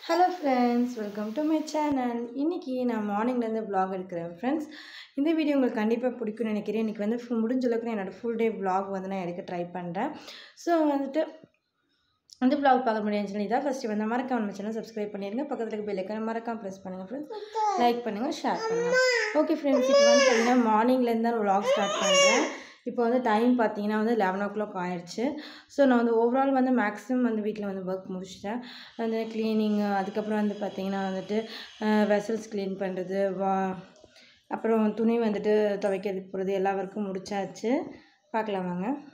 hello friends welcome to my channel இன்றைக்கி நான் மார்னிங்லேருந்து vlog எடுக்கிறேன் ஃப்ரெண்ட்ஸ் இந்த வீடியோ உங்களுக்கு கண்டிப்பாக பிடிக்கும்னு நினைக்கிறேன் இன்றைக்கி வந்து full- முடிஞ்ச அளவுக்கு நான் என்னோடய ஃபுல் டே vlog வந்து நான் எடுக்க ட்ரை பண்ணுறேன் ஸோ வந்துட்டு அந்த vlog பார்க்க முடியாதுன்னு சொல்லி தான் ஃபஸ்ட்டு வந்து மறக்காம நம்ம சேனல் சப்ஸ்கிரைப் பண்ணிடுங்க பக்கத்தில் இருக்க பெல்லைக்கான மறக்காம ப்ரெஸ் பண்ணுங்கள் ஃப்ரெண்ட்ஸ் லைக் பண்ணுங்கள் ஷேர் பண்ணுங்கள் ஓகே ஃப்ரெண்ட்ஸ் இப்போ வந்து பார்த்தீங்கன்னா மார்னிங்லேருந்து தான் vlog ஸ்டார்ட் பண்ணுறேன் இப்போ வந்து டைம் பார்த்தீங்கன்னா வந்து லெவன் ஓ கிளாக் ஆயிடுச்சு ஸோ நான் வந்து ஓவரால் வந்து மேக்ஸிமம் வந்து வீட்டில் வந்து ஒர்க் முடிச்சிட்டேன் அந்த க்ளீனிங் அதுக்கப்புறம் வந்து பார்த்தீங்கன்னா வந்துட்டு வெசல்ஸ் க்ளீன் பண்ணுறது வா அப்புறம் துணி வந்துட்டு துவைக்கிறதுக்கு போகிறது எல்லா ஒர்க்கும் முடிச்சாச்சு பார்க்கலாம் வாங்க